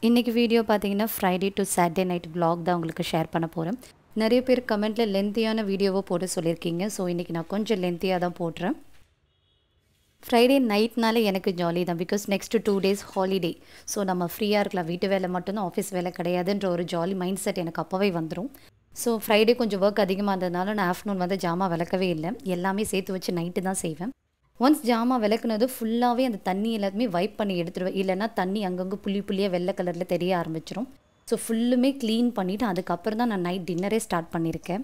இன்றைக்கி வீடியோ பார்த்தீங்கன்னா Friday to Saturday night vlog தான் உங்களுக்கு ஷேர் பண்ண போகிறேன் நிறைய பேர் கமெண்ட்டில் லென்த்தியான வீடியோவை போட சொல்லியிருக்கீங்க ஸோ இன்றைக்கி நான் கொஞ்சம் லென்த்தியாக தான் போடுறேன் ஃப்ரைடே நைட்னாலே எனக்கு ஜாலி தான் because next two days holiday so நம்ம ஃப்ரீயாக இருக்கலாம் வீட்டு வேலை மட்டும்தான் ஆஃபீஸ் வேலை கிடையாதுன்ற ஒரு ஜாலி மைண்ட் செட் எனக்கு அப்போவே வந்துடும் ஸோ ஃப்ரைடே கொஞ்சம் ஒர்க் அதிகமாக இருந்ததுனால நான் ஆஃப்டர்நூன் வந்து ஜாமா விளக்கவே இல்லை எல்லாமே சேர்த்து வச்சு நைட்டு தான் செய்வேன் ஒன்ஸ் ஜாமா விளக்குனது ஃபுல்லாகவே அந்த தண்ணி எல்லாத்தையுமே வைப் பண்ணி எடுத்துருவேன் இல்லைன்னா தண்ணி அங்கங்கே புள்ளி புள்ளியாக வெள்ளை கலரில் தெரிய ஆரம்பிச்சிரும் ஸோ ஃபுல்லுமே க்ளீன் பண்ணிவிட்டு அதுக்கப்புறம் தான் நான் நைட் டின்னரே ஸ்டார்ட் பண்ணியிருக்கேன்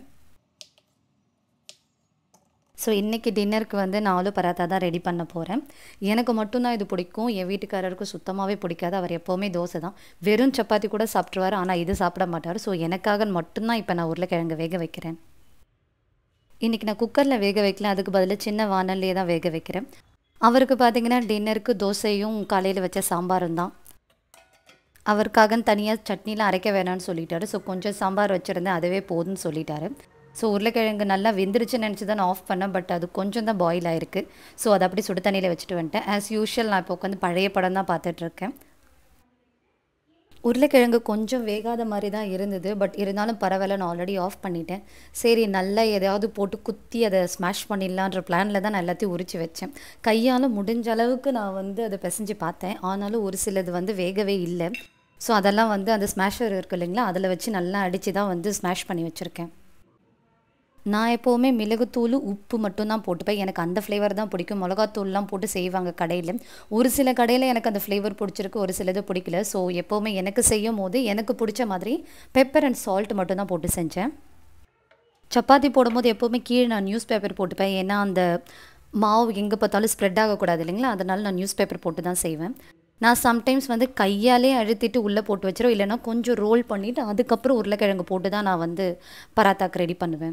ஸோ இன்றைக்கி டின்னருக்கு வந்து நான் ஆலு பராத்தா தான் ரெடி பண்ண போகிறேன் எனக்கு மட்டும்தான் இது பிடிக்கும் என் வீட்டுக்காரருக்கும் சுத்தமாகவே பிடிக்காது அவர் எப்போவுமே தோசை தான் வெறும் சப்பாத்தி கூட சாப்பிட்ருவார் ஆனால் இது சாப்பிட மாட்டார் ஸோ எனக்காக மட்டும்தான் இப்போ நான் உருளைக்கிழங்கு வேக வைக்கிறேன் இன்றைக்கி நான் குக்கரில் வேக வைக்கல அதுக்கு பதிலாக சின்ன வானல்லே தான் வேக வைக்கிறேன் அவருக்கு பார்த்தீங்கன்னா டின்னருக்கு தோசையும் காலையில் வச்ச சாம்பாரும் தான் அவருக்காக தனியாக சட்னிலாம் அரைக்க வேணாம்னு சொல்லிட்டாரு ஸோ கொஞ்சம் சாம்பார் வச்சுருந்தேன் அதுவே போதும்னு சொல்லிட்டாரு ஸோ உருளைக்கிழங்கு நல்லா வெந்துருச்சுன்னு நினச்சி தான் நான் ஆஃப் பண்ணேன் பட் அது கொஞ்சம் தான் பாயில் ஆயிருக்கு ஸோ அதை அப்படி சுடு தண்ணியில் வச்சுட்டு வந்துட்டேன் ஆஸ் யூஷுவல் நான் இப்போ உட்காந்து பழைய படம் தான் பார்த்துட்ருக்கேன் உருளைக்கிழங்கு கொஞ்சம் வேகாத மாதிரி தான் இருந்தது பட் இருந்தாலும் பரவாயில்ல நான் ஆல்ரெடி ஆஃப் பண்ணிட்டேன் சரி நல்லா எதையாவது போட்டு குத்தி அதை ஸ்மாஷ் பண்ணிடலான்ற பிளானில் தான் நான் எல்லாத்தையும் உரிச்சு வச்சேன் கையால் முடிஞ்ச அளவுக்கு நான் வந்து அதை பிசைஞ்சு பார்த்தேன் ஆனாலும் ஒரு சிலது வந்து வேகவே இல்லை ஸோ அதெல்லாம் வந்து அந்த ஸ்மாஷர் இருக்கு இல்லைங்களா அதில் வச்சு நல்லா அடித்து தான் வந்து ஸ்மாஷ் பண்ணி வச்சுருக்கேன் நான் எப்போவுமே மிளகுத்தூள் உப்பு மட்டும்தான் போட்டுப்பேன் எனக்கு அந்த ஃப்ளேவர் தான் பிடிக்கும் மிளகாத்தூள்லாம் போட்டு செய்வாங்க கடையில் ஒரு சில கடையில் எனக்கு அந்த ஃப்ளேவர் பிடிச்சிருக்கு ஒரு சிலது பிடிக்கல ஸோ எப்போவுமே எனக்கு செய்யும் போது எனக்கு பிடிச்ச மாதிரி பெப்பர் அண்ட் சால்ட் மட்டும்தான் போட்டு செஞ்சேன் சப்பாத்தி போடும்போது எப்போவுமே கீழே நான் நியூஸ் பேப்பர் போட்டுப்பேன் ஏன்னா அந்த மாவு எங்கே பார்த்தாலும் ஸ்ப்ரெட் ஆகக்கூடாது இல்லைங்களா அதனால் நான் நியூஸ் பேப்பர் போட்டு தான் செய்வேன் நான் சம்டைம்ஸ் வந்து கையாலே அழுத்திட்டு உள்ளே போட்டு வச்சிரும் இல்லைன்னா கொஞ்சம் ரோல் பண்ணிவிட்டு அதுக்கப்புறம் உருளைக்கிழங்கு போட்டு தான் நான் வந்து பராத்தாக்கு ரெடி பண்ணுவேன்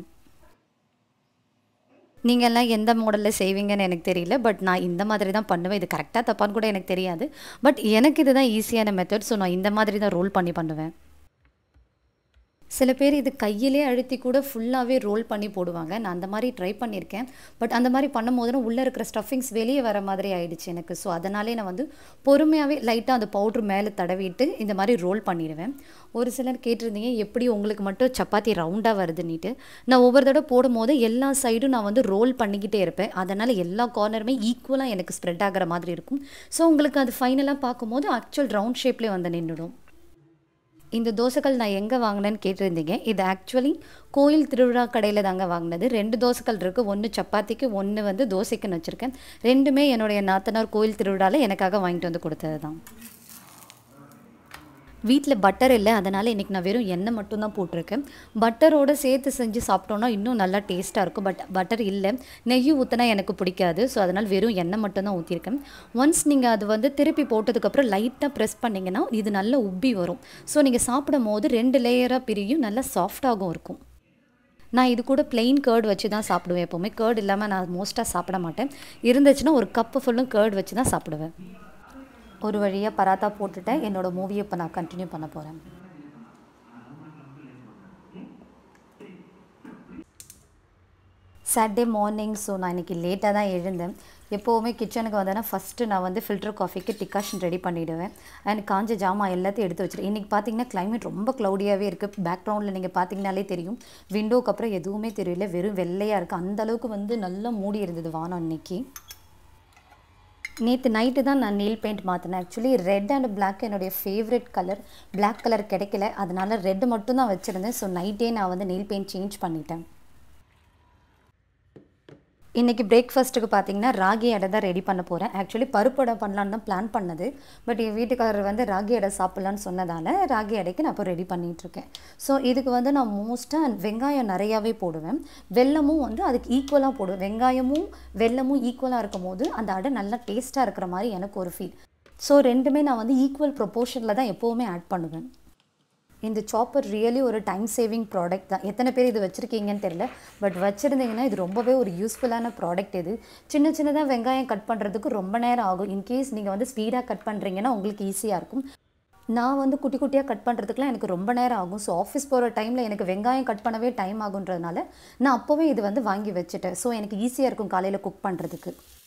நீங்கள்லாம் எந்த மாடலில் செய்வீங்கன்னு எனக்கு தெரியல பட் நான் இந்த மாதிரி தான் பண்ணுவேன் இது கரெக்டாக தப்பான்னு கூட எனக்கு தெரியாது பட் எனக்கு இதுதான் ஈஸியான மெத்தட் ஸோ நான் இந்த மாதிரி தான் ரோல் பண்ணி பண்ணுவேன் சில பேர் இது கையிலே அழுத்தி கூட ஃபுல்லாகவே ரோல் பண்ணி போடுவாங்க நான் அந்த மாதிரி ட்ரை பண்ணியிருக்கேன் பட் அந்த மாதிரி பண்ணும்போது உள்ளே இருக்கிற ஸ்டஃபிங்ஸ் வெளியே வர மாதிரி ஆயிடுச்சு எனக்கு ஸோ அதனாலே நான் வந்து பொறுமையாகவே லைட்டாக அந்த பவுட்ரு மேலே தடவிட்டு இந்த மாதிரி ரோல் பண்ணிடுவேன் ஒரு சிலர் கேட்டிருந்தீங்க எப்படி உங்களுக்கு மட்டும் சப்பாத்தி ரவுண்டாக வருதுன்னுட்டு நான் ஒவ்வொரு தடவை போடும்போது எல்லா சைடும் நான் வந்து ரோல் பண்ணிக்கிட்டே இருப்பேன் அதனால் எல்லா கார்னருமே ஈக்குவலாக எனக்கு ஸ்ப்ரெட் ஆகிற மாதிரி இருக்கும் ஸோ உங்களுக்கு அது ஃபைனலாக பார்க்கும்போது ஆக்சுவல் ரவுண்ட் ஷேப்லேயே வந்து நின்றுடும் இந்த தோசைகள் நான் எங்கே வாங்கினேன்னு கேட்டிருந்தீங்க இது ஆக்சுவலி கோயில் திருவிழா கடையில் தாங்க வாங்கினது ரெண்டு தோசைகள் இருக்குது ஒன்று சப்பாத்திக்கு ஒன்று வந்து தோசைக்குன்னு வச்சுருக்கேன் ரெண்டுமே என்னுடைய நாத்தனார் கோயில் திருவிழாவில் எனக்காக வாங்கிட்டு வந்து கொடுத்தது தான் வீட்டில் பட்டர் இல்லை அதனால் இன்றைக்கி நான் வெறும் எண்ணெய் மட்டும்தான் போட்டிருக்கேன் பட்டரோடு சேர்த்து செஞ்சு சாப்பிட்டோன்னா இன்னும் நல்லா டேஸ்ட்டாக இருக்கும் பட் பட்டர் இல்லை நெய் ஊற்றினா எனக்கு பிடிக்காது ஸோ அதனால் வெறும் எண்ணெய் மட்டும்தான் ஊற்றிருக்கேன் ஒன்ஸ் நீங்கள் அது வந்து திருப்பி போட்டதுக்கப்புறம் லைட்டாக ப்ரெஸ் பண்ணிங்கன்னா இது நல்லா உப்பி வரும் ஸோ நீங்கள் சாப்பிடும் போது ரெண்டு லேயராக பிரியும் நல்லா சாஃப்டாகவும் இருக்கும் நான் இது கூட பிளெயின் கேர்டு வச்சு தான் சாப்பிடுவேன் எப்போவுமே கேர்டு இல்லாமல் நான் மோஸ்ட்டாக சாப்பிட மாட்டேன் இருந்துச்சுன்னா ஒரு கப்பு ஃபுல்லும் கேர்டு வச்சு தான் சாப்பிடுவேன் ஒரு வழியாக பராத்தா போட்டுட்டேன் என்னோடய மூவியை இப்போ நான் கண்டினியூ பண்ண போகிறேன் சாட்டர்டே மார்னிங் ஸோ நான் இன்றைக்கி லேட்டாக தான் எழுந்தேன் எப்போவுமே கிச்சனுக்கு வந்தேன்னா ஃபஸ்ட்டு நான் வந்து ஃபில்டர் காஃபிக்கு டிகாஷன் ரெடி பண்ணிவிடுவேன் அண்ட் காஞ்ச ஜாமான் எல்லாத்தையும் எடுத்து வச்சுருக்கேன் இன்றைக்கி பார்த்தீங்கன்னா கிளைமேட் ரொம்ப க்ளவுடியாகவே இருக்குது பேக்ரவுண்டில் நீங்கள் பார்த்தீங்கனாலே தெரியும் விண்டோக்கு அப்புறம் எதுவுமே தெரியல வெறும் வெள்ளையாக இருக்குது அந்தளவுக்கு வந்து நல்லா மூடி இருந்தது வானம் இன்னைக்கு நேற்று நைட்டு தான் நான் நெயில் பெயிண்ட் மாற்றினேன் ஆக்சுவலி ரெட் அண்ட் பிளாக் என்னுடைய ஃபேவரட் கலர் பிளாக் கலர் கிடைக்கல அதனால் ரெட் மட்டும் தான் வச்சுருந்தேன் ஸோ நைட்டே நான் வந்து நெயில் பெயிண்ட் சேஞ்ச் பண்ணிட்டேன் இன்றைக்கி பிரேக்ஃபாஸ்ட்டுக்கு பார்த்தீங்கன்னா ராகி அடை தான் ரெடி பண்ண போகிறேன் ஆக்சுவலி பருப்பு அடை பண்ணலான்னு தான் பிளான் பண்ணது பட் என் வீட்டுக்காரர் வந்து ராகி அடை சாப்பிட்லான்னு சொன்னதால் ராகி அடைக்கு நான் இப்போ ரெடி பண்ணிகிட்ருக்கேன் ஸோ இதுக்கு வந்து நான் மோஸ்ட்டாக வெங்காயம் நிறையாவே போடுவேன் வெல்லமும் வந்து அதுக்கு ஈக்குவலாக போடுவேன் வெங்காயமும் வெல்லமும் ஈக்குவலாக இருக்கும் போது அந்த அடை நல்லா டேஸ்ட்டாக இருக்கிற மாதிரி எனக்கு ஒரு ஃபீல் ஸோ ரெண்டுமே நான் வந்து ஈக்குவல் ப்ரொப்போர்ஷனில் தான் எப்போவுமே ஆட் பண்ணுவேன் இந்த சாப்பர் ரியலி ஒரு டைம் சேவிங் ப்ராடக்ட் தான் எத்தனை பேர் இது வச்சுருக்கீங்கன்னு தெரியல பட் வச்சுருந்தீங்கன்னா இது ரொம்பவே ஒரு யூஸ்ஃபுல்லான ப்ராடக்ட் இது சின்ன சின்னதாக வெங்காயம் கட் பண்ணுறதுக்கு ரொம்ப நேரம் ஆகும் இன்கேஸ் நீங்கள் வந்து ஸ்பீடாக கட் பண்ணுறீங்கன்னா உங்களுக்கு ஈஸியாக இருக்கும் நான் வந்து குட்டி குட்டியாக கட் பண்ணுறதுக்குலாம் எனக்கு ரொம்ப நேரம் ஆகும் ஸோ ஆஃபீஸ் போகிற டைமில் எனக்கு வெங்காயம் கட் பண்ணவே டைம் ஆகுன்றதுனால நான் அப்போவே இது வந்து வாங்கி வச்சுட்டேன் ஸோ எனக்கு ஈஸியாக இருக்கும் காலையில் குக் பண்ணுறதுக்கு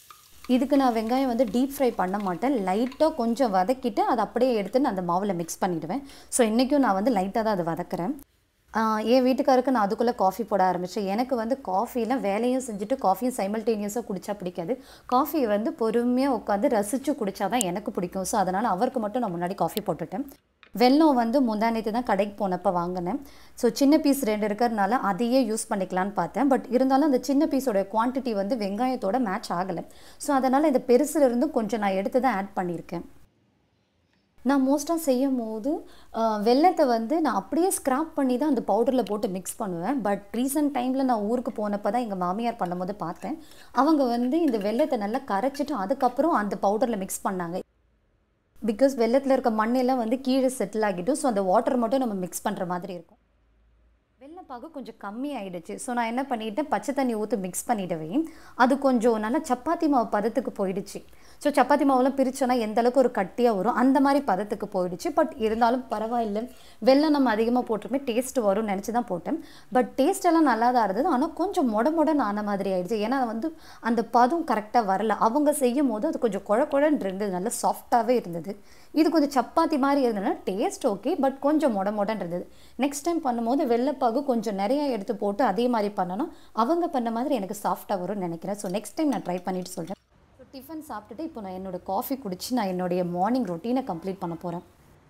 இதுக்கு நான் வெங்காயம் வந்து டீப் ஃப்ரை பண்ண மாட்டேன் லைட்டாக கொஞ்சம் வதக்கிட்டு அதை அப்படியே எடுத்து நான் அந்த மாவில் மிக்ஸ் பண்ணிவிடுவேன் ஸோ இன்றைக்கும் நான் வந்து லைட்டாக தான் அதை வதக்குறேன் ஆஹ் என் வீட்டுக்காருக்கு நான் அதுக்குள்ளே காஃபி போட ஆரம்பித்தேன் எனக்கு வந்து காஃபியில் வேலையும் செஞ்சுட்டு காஃபியும் சைமல்டேனியஸாக குடித்தா பிடிக்காது காஃபி வந்து பொறுமையாக உட்காந்து ரசித்து குடித்தா தான் எனக்கு பிடிக்கும் ஸோ அதனால் அவருக்கு மட்டும் நான் முன்னாடி காஃபி போட்டுட்டேன் வெல்லம் வந்து முந்தானத்து தான் கடைக்கு போனப்போ வாங்கினேன் ஸோ சின்ன பீஸ் ரெண்டு இருக்கிறதுனால அதையே யூஸ் பண்ணிக்கலான்னு பார்த்தேன் பட் இருந்தாலும் அந்த சின்ன பீஸோட குவான்டிட்டி வந்து வெங்காயத்தோட மேட்ச் ஆகலை ஸோ அதனால் இந்த பெருசுல இருந்து கொஞ்சம் நான் எடுத்து தான் ஆட் பண்ணியிருக்கேன் நான் மோஸ்ட்டாக செய்யும் போது ஆஹ், வெல்லத்தை வந்து நான் அப்படியே ஸ்க்ராப் பண்ணி தான் அந்த பவுடரில் போட்டு மிக்ஸ் பண்ணுவேன் பட் ரீசன்ட் டைமில் நான் ஊருக்கு போனப்போ தான் எங்கள் மாமியார் பண்ணும்போது பார்த்தேன் அவங்க வந்து இந்த வெல்லத்தை நல்லா கரைச்சிட்டு அதுக்கப்புறம் அந்த பவுடரில் மிக்ஸ் பண்ணாங்க பிகாஸ் வெள்ளத்தில் இருக்க மண்ணெல்லாம் வந்து கீழே செட்டில் ஆகிட்டும் ஸோ அந்த வாட்டர் மட்டும் நம்ம மிக்ஸ் பண்ணுற மாதிரி இருக்கும் வெள்ளப்பாகு கொஞ்சம் கம்மி ஆயிடுச்சு ஸோ நான் என்ன பண்ணிட்டேன் பச்சை தண்ணி ஊற்றி மிக்ஸ் பண்ணிடவே அது கொஞ்சம் நல்லா சப்பாத்தி மாவு பதத்துக்கு போயிடுச்சு ஸோ சப்பாத்தி மாவுலாம் பிரிச்சோன்னா எந்த அளவுக்கு ஒரு கட்டியாக வரும் அந்த மாதிரி பதத்துக்கு போயிடுச்சு பட் இருந்தாலும் பரவாயில்லை வெள்ளம் நம்ம அதிகமாக போட்டிருமே டேஸ்ட் வரும்னு நினச்சி தான் போட்டேன் பட் டேஸ்ட் எல்லாம் நல்லா தான் இருந்தது ஆனால் கொஞ்சம் மொட மொடன்னு ஆன மாதிரி ஆயிடுச்சு ஏன்னா வந்து அந்த பதம் கரெக்டாக வரல அவங்க செய்யும் போது அது கொஞ்சம் குழ குழன்னு இருந்தது நல்லா சாஃப்டாகவே இருந்தது இது கொஞ்சம் சப்பாத்தி மாதிரி இருந்ததுன்னா டேஸ்ட் ஓகே பட் கொஞ்சம் மொட மொடன்னு இருந்தது நெக்ஸ்ட் டைம் பண்ணும்போது வெள்ளைப்பாகு கொஞ்சம் நிறையா எடுத்து போட்டு அதே மாதிரி பண்ணணும் அவங்க பண்ண மாதிரி எனக்கு சாஃப்டாக வரும்னு நினைக்கிறேன் ஸோ நெக்ஸ்ட் டைம் நான் ட்ரை பண்ணிட்டு சொல்கிறேன் ஸோ டிஃபன் சாப்பிட்டுட்டு இப்போ நான் என்னோட காஃபி குடிச்சு நான் என்னுடைய மார்னிங் ரொட்டீனை கம்ப்ளீட் பண்ண போகிறேன்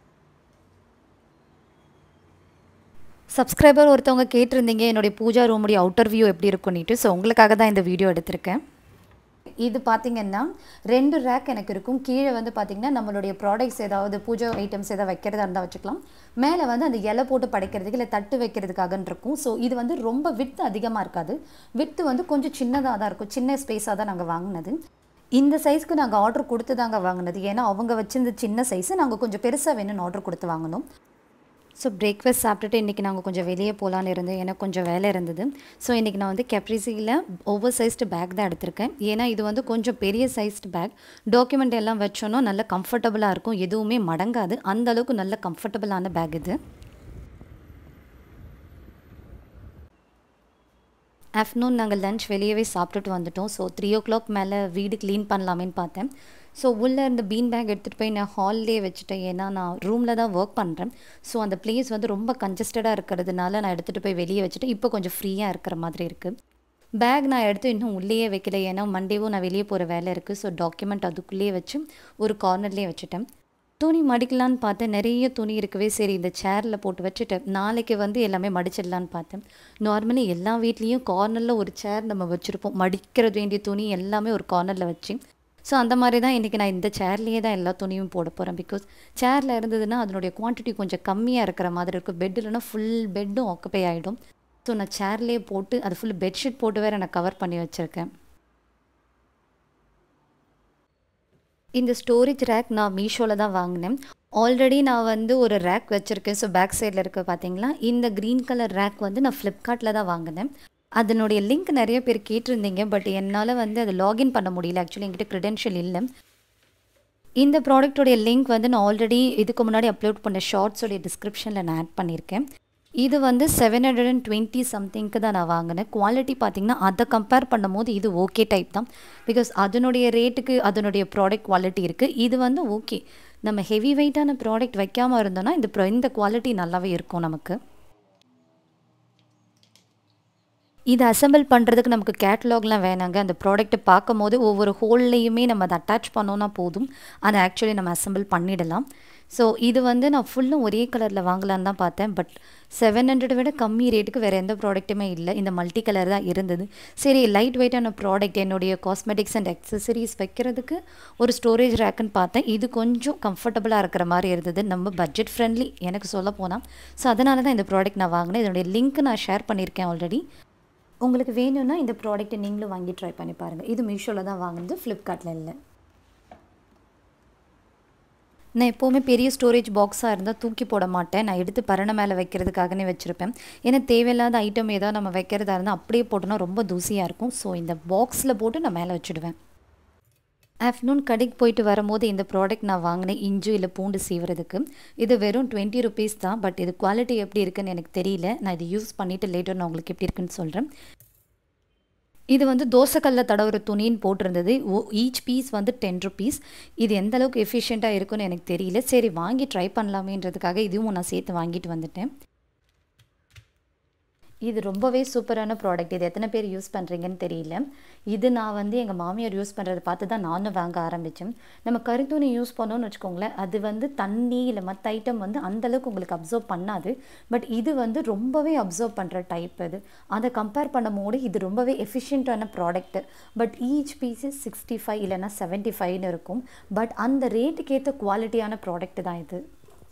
சப்ஸ்கிரைபர் ஒருத்தவங்க கேட்டிருந்தீங்க என்னுடைய பூஜா ரூமுடைய அவுட்டர் வியூ எப்படி இருக்கும்னுட்டு ஸோ உங்களுக்காக தான் இந்த வீடியோ எடுத்திருக்கேன் இது பார்த்தீங்கன்னா ரெண்டு ரேக் எனக்கு இருக்கும் கீழே வந்து பார்த்தீங்கன்னா நம்மளுடைய ப்ராடக்ட்ஸ் ஏதாவது பூஜை ஐட்டம்ஸ் ஏதாவது வைக்கிறதா இருந்தால் வச்சுக்கலாம் மேலே வந்து அந்த இலை போட்டு படைக்கிறதுக்கு இல்லை தட்டு வைக்கிறதுக்காகன்னு இருக்கும் ஸோ இது வந்து ரொம்ப வித்து அதிகமாக இருக்காது வித்து வந்து கொஞ்சம் சின்னதாக தான் இருக்கும் சின்ன ஸ்பேஸாக தான் நாங்கள் வாங்கினது இந்த சைஸ்க்கு நாங்கள் ஆர்டர் கொடுத்து தாங்க வாங்கினது ஏன்னா அவங்க வச்சிருந்த சின்ன சைஸு நாங்கள் கொஞ்சம் பெருசாக வேணும்னு ஆர்டர் கொடுத்து வாங்கினோம் ஸோ பிரேக்ஃபாஸ்ட் சாப்பிட்டுட்டு இன்றைக்கி நாங்கள் கொஞ்சம் வெளியே போகலான்னு இருந்தோம் எனக்கு கொஞ்சம் வேலை இருந்தது ஸோ இன்றைக்கி நான் வந்து கெப்ரிசியில் ஓவர் சைஸ்டு பேக் தான் எடுத்திருக்கேன் ஏன்னா இது வந்து கொஞ்சம் பெரிய சைஸ்டு பேக் டாக்குமெண்ட் எல்லாம் வச்சோன்னா நல்ல கம்ஃபர்டபுளாக இருக்கும் எதுவுமே மடங்காது அந்த அளவுக்கு நல்ல கம்ஃபர்டபுளான பேக் இது ஆஃப்டர்நூன் நாங்கள் லஞ்ச் வெளியவே சாப்பிட்டுட்டு வந்துட்டோம் ஸோ த்ரீ ஓ கிளாக் மேலே வீடு க்ளீன் பண்ணலாமேன்னு பார்த்தேன் ஸோ உள்ளே இருந்த பீன் பேக் எடுத்துகிட்டு போய் நான் ஹால்லே வச்சுட்டேன் ஏன்னா நான் ரூமில் தான் ஒர்க் பண்ணுறேன் ஸோ அந்த பிளேஸ் வந்து ரொம்ப கன்ஜஸ்டடாக இருக்கிறதுனால நான் எடுத்துகிட்டு போய் வெளியே வச்சுட்டு இப்போ கொஞ்சம் ஃப்ரீயாக இருக்கிற மாதிரி இருக்குது பேக் நான் எடுத்து இன்னும் உள்ளேயே வைக்கல ஏன்னா மண்டேவும் நான் வெளியே போகிற வேலை இருக்குது ஸோ டாக்குமெண்ட் அதுக்குள்ளேயே வச்சு ஒரு கார்னர்லேயே வச்சுட்டேன் துணி மடிக்கலான்னு பார்த்தேன் நிறைய துணி இருக்கவே சரி இந்த சேரில் போட்டு வச்சுட்டேன் நாளைக்கு வந்து எல்லாமே மடிச்சிடலான்னு பார்த்தேன் நார்மலி எல்லா வீட்லேயும் கார்னரில் ஒரு சேர் நம்ம வச்சுருப்போம் மடிக்கிறது வேண்டிய துணி எல்லாமே ஒரு கார்னரில் வச்சு ஸோ அந்த மாதிரி தான் இன்றைக்கி நான் இந்த சேர்லேயே தான் எல்லா துணியும் போட போகிறேன் பிகாஸ் சேரில் இருந்ததுன்னா அதனுடைய குவான்டிட்டி கொஞ்சம் கம்மியாக இருக்கிற மாதிரி இருக்கும் பெட் இல்லைன்னா ஃபுல் பெட்டும் ஆக்குப்பை ஆகிடும் ஸோ நான் சேர்லேயே போட்டு அது ஃபுல் பெட்ஷீட் போட்டு வேறு நான் கவர் பண்ணி வச்சுருக்கேன் இந்த ஸ்டோரேஜ் ரேக் நான் மீஷோவில் தான் வாங்கினேன் ஆல்ரெடி நான் வந்து ஒரு ரேக் வச்சுருக்கேன் ஸோ பேக் சைடில் இருக்க பார்த்தீங்களா இந்த க்ரீன் கலர் ரேக் வந்து நான் ஃப்ளிப்கார்ட்டில் தான் வாங்கினேன் அதனுடைய லிங்க் நிறைய பேர் கேட்டிருந்தீங்க பட் என்னால் வந்து அதை லாகின் பண்ண முடியல ஆக்சுவலி என்கிட்ட க்ரெடென்ஷியல் இல்லை இந்த ப்ராடக்டோடைய லிங்க் வந்து நான் ஆல்ரெடி இதுக்கு முன்னாடி அப்லோட் பண்ண ஷார்ட்ஸோடைய டிஸ்கிரிப்ஷனில் நான் ஆட் பண்ணியிருக்கேன் இது வந்து செவன் ஹண்ட்ரட் அண்ட் டுவெண்ட்டி சம்திங்க்கு தான் நான் வாங்கினேன் குவாலிட்டி பார்த்தீங்கன்னா அதை கம்பேர் பண்ணும்போது இது ஓகே டைப் தான் பிகாஸ் அதனுடைய ரேட்டுக்கு அதனுடைய ப்ராடக்ட் குவாலிட்டி இருக்குது இது வந்து ஓகே நம்ம ஹெவி வெயிட்டான ப்ராடக்ட் வைக்காமல் இருந்தோம்னா இந்த pro- இந்த குவாலிட்டி நல்லாவே இருக்கும் நமக்கு இது அசெம்பிள் பண்ணுறதுக்கு நமக்கு கேட்லாக்லாம் வேணாங்க அந்த ப்ராடக்ட்டை பார்க்கும் போது ஒவ்வொரு ஹோல்லையுமே நம்ம அதை அட்டாச் பண்ணோன்னா போதும் அதை ஆக்சுவலி நம்ம அசெம்பிள் பண்ணிடலாம் ஸோ இது வந்து நான் ஃபுல்லும் ஒரே கலரில் வாங்கலான்னு தான் பார்த்தேன் பட் செவன் ஹண்ட்ரட் விட கம்மி ரேட்டுக்கு வேறு எந்த ப்ராடக்ட்டுமே இல்லை இந்த மல்டி கலர் தான் இருந்தது சரி லைட் வெயிட்டான ப்ராடக்ட் என்னுடைய காஸ்மெட்டிக்ஸ் அண்ட் அக்சசரிஸ் வைக்கிறதுக்கு ஒரு ஸ்டோரேஜ் ரேக்குன்னு பார்த்தேன் இது கொஞ்சம் கம்ஃபர்டபுளாக இருக்கிற மாதிரி இருந்தது நம்ம பட்ஜெட் ஃப்ரெண்ட்லி எனக்கு சொல்ல போனால் ஸோ அதனால தான் இந்த ப்ராடக்ட் நான் வாங்கினேன் இதனுடைய லிங்க் நான் ஷேர் பண்ணியிருக்கேன் ஆல்ரெடி உங்களுக்கு வேணும்னா இந்த ப்ராடக்ட்டை நீங்களும் வாங்கி ட்ரை பண்ணி பாருங்கள் இது மீஷோவில் தான் வாங்கினது ஃப்ளிப்கார்ட்டில் இல்லை நான் எப்போவுமே பெரிய ஸ்டோரேஜ் பாக்ஸாக இருந்தால் தூக்கி போட மாட்டேன் நான் எடுத்து பரண மேலே வைக்கிறதுக்காகனே வச்சுருப்பேன் ஏன்னா தேவையில்லாத ஐட்டம் ஏதாவது நம்ம வைக்கிறதா இருந்தால் அப்படியே போட்டோன்னா ரொம்ப தூசியாக இருக்கும் ஸோ இந்த பாக்ஸில் போட்டு நான் மேலே வச்சுடுவேன் ஆஃப்டர்நூன் கடைக்கு போயிட்டு வரும்போது இந்த ப்ராடக்ட் நான் வாங்கினேன் இஞ்சி இல்லை பூண்டு சீவுறதுக்கு இது வெறும் டுவெண்ட்டி ருபீஸ் தான் பட் இது குவாலிட்டி எப்படி இருக்குன்னு எனக்கு தெரியல நான் இது யூஸ் பண்ணிவிட்டு லேட்டர் நான் உங்களுக்கு எப்படி இருக்குன்னு சொல்கிறேன் இது வந்து தோசைக்கல்ல தடவுற துணின்னு போட்டிருந்தது ஓ ஈச் பீஸ் வந்து டென் ருபீஸ் இது எந்த அளவுக்கு எஃபிஷியண்ட்டாக இருக்குன்னு எனக்கு தெரியல சரி வாங்கி ட்ரை பண்ணலாமேன்றதுக்காக இதுவும் நான் சேர்த்து வாங்கிட்டு வந்துட்டேன் இது ரொம்பவே சூப்பரான ப்ராடக்ட் இது எத்தனை பேர் யூஸ் பண்ணுறீங்கன்னு தெரியல இது நான் வந்து எங்கள் மாமியார் யூஸ் பண்ணுறதை பார்த்து தான் நானும் வாங்க ஆரம்பித்தேன் நம்ம கருத்துணி யூஸ் பண்ணோன்னு வச்சுக்கோங்களேன் அது வந்து தண்ணி இல்லை மற்ற ஐட்டம் வந்து அந்தளவுக்கு உங்களுக்கு அப்சர்வ் பண்ணாது பட் இது வந்து ரொம்பவே அப்சர்வ் பண்ணுற டைப் இது அதை கம்பேர் பண்ணும்போது இது ரொம்பவே எஃபிஷியண்ட்டான product but each pieces sixty five இல்லைனா செவன்ட்டி ஃபைவ்னு இருக்கும் பட் அந்த ரேட்டுக்கு ஏற்ற குவாலிட்டியான ப்ராடக்ட் தான் இது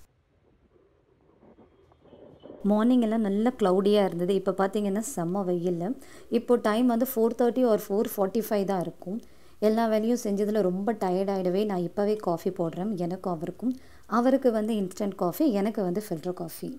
மார்னிங் எல்லாம் நல்ல க்ளவுடியாக இருந்தது இப்போ பார்த்தீங்கன்னா செம்ம வெயில் இப்போ டைம் வந்து ஃபோர் தேர்ட்டி ஒரு ஃபோர் ஃபார்ட்டி ஃபைவ் தான் இருக்கும் எல்லா வேலையும் செஞ்சதில் ரொம்ப டயர்ட் ஆகிடவே நான் இப்போவே காஃபி போடுறேன் எனக்கும் அவருக்கும் அவருக்கு வந்து இன்ஸ்டன்ட் காஃபி எனக்கு வந்து filter coffee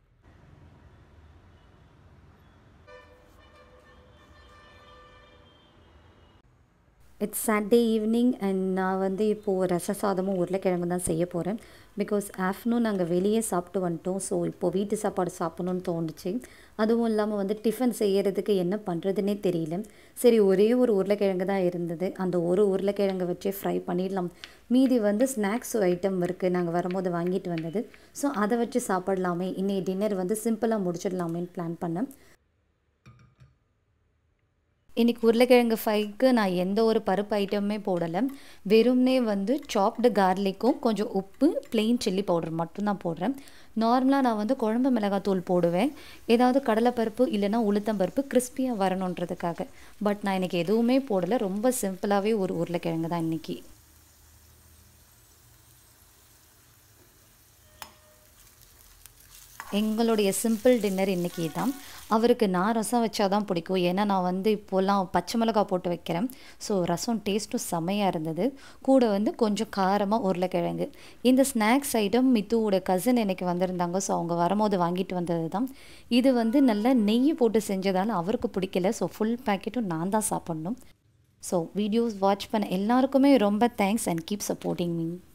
it's Saturday evening and நான் வந்து இப்போது ரச சாதமும் உருளைக்கிழங்கு தான் செய்ய போகிறேன் பிகாஸ் ஆஃப்டர்நூன் நாங்கள் வெளியே சாப்பிட்டு வந்துட்டோம் ஸோ இப்போது வீட்டு சாப்பாடு சாப்பிட்ணுன்னு தோணுச்சு அதுவும் இல்லாமல் வந்து டிஃபன் செய்கிறதுக்கு என்ன பண்ணுறதுனே தெரியல சரி ஒரே ஒரு உருளைக்கிழங்கு தான் இருந்தது அந்த ஒரு உருளைக்கிழங்கு வச்சே ஃப்ரை பண்ணிடலாம் மீதி வந்து ஸ்நாக்ஸ் ஐட்டம் இருக்குது நாங்கள் வரும்போது வாங்கிட்டு வந்தது ஸோ அதை வச்சு சாப்பிடலாமே இன்னைக்கு டின்னர் வந்து சிம்பிளாக முடிச்சிடலாமேன்னு பிளான் பண்ணேன் இன்றைக்கி உருளைக்கிழங்கு ஃப்ரைக்கு நான் எந்த ஒரு பருப்பு ஐட்டமுமே போடலை வெறும்னே வந்து சாப்டு கார்லிக்கும் கொஞ்சம் உப்பு பிளெயின் சில்லி பவுடர் மட்டும்தான் போடுறேன் நார்மலாக நான் வந்து குழம்பு மிளகாத்தூள் போடுவேன் ஏதாவது கடலைப்பருப்பு இல்லைனா உளுத்தம்பருப்பு கிறிஸ்பியாக வரணுன்றதுக்காக பட் நான் இன்றைக்கி எதுவுமே போடலை ரொம்ப சிம்பிளாகவே ஒரு உருளைக்கிழங்கு தான் இன்றைக்கி எங்களுடைய சிம்பிள் டின்னர் இன்றைக்கி தான் அவருக்கு நான் ரசம் வச்சா தான் பிடிக்கும் ஏன்னா நான் வந்து இப்போல்லாம் பச்சை மிளகா போட்டு வைக்கிறேன் ஸோ ரசம் டேஸ்ட்டும் செமையாக இருந்தது கூட வந்து கொஞ்சம் காரமாக உருளைக்கிழங்கு இந்த ஸ்நாக்ஸ் ஐட்டம் மித்துவோட கசின் எனக்கு வந்திருந்தாங்க ஸோ அவங்க வரும்போது வாங்கிட்டு வந்தது தான் இது வந்து நல்லா நெய் போட்டு செஞ்சதால் அவருக்கு பிடிக்கல ஸோ ஃபுல் பேக்கெட்டும் நான் தான் சாப்பிட்ணும் ஸோ வீடியோஸ் வாட்ச் பண்ண எல்லாருக்குமே ரொம்ப thanks and keep supporting me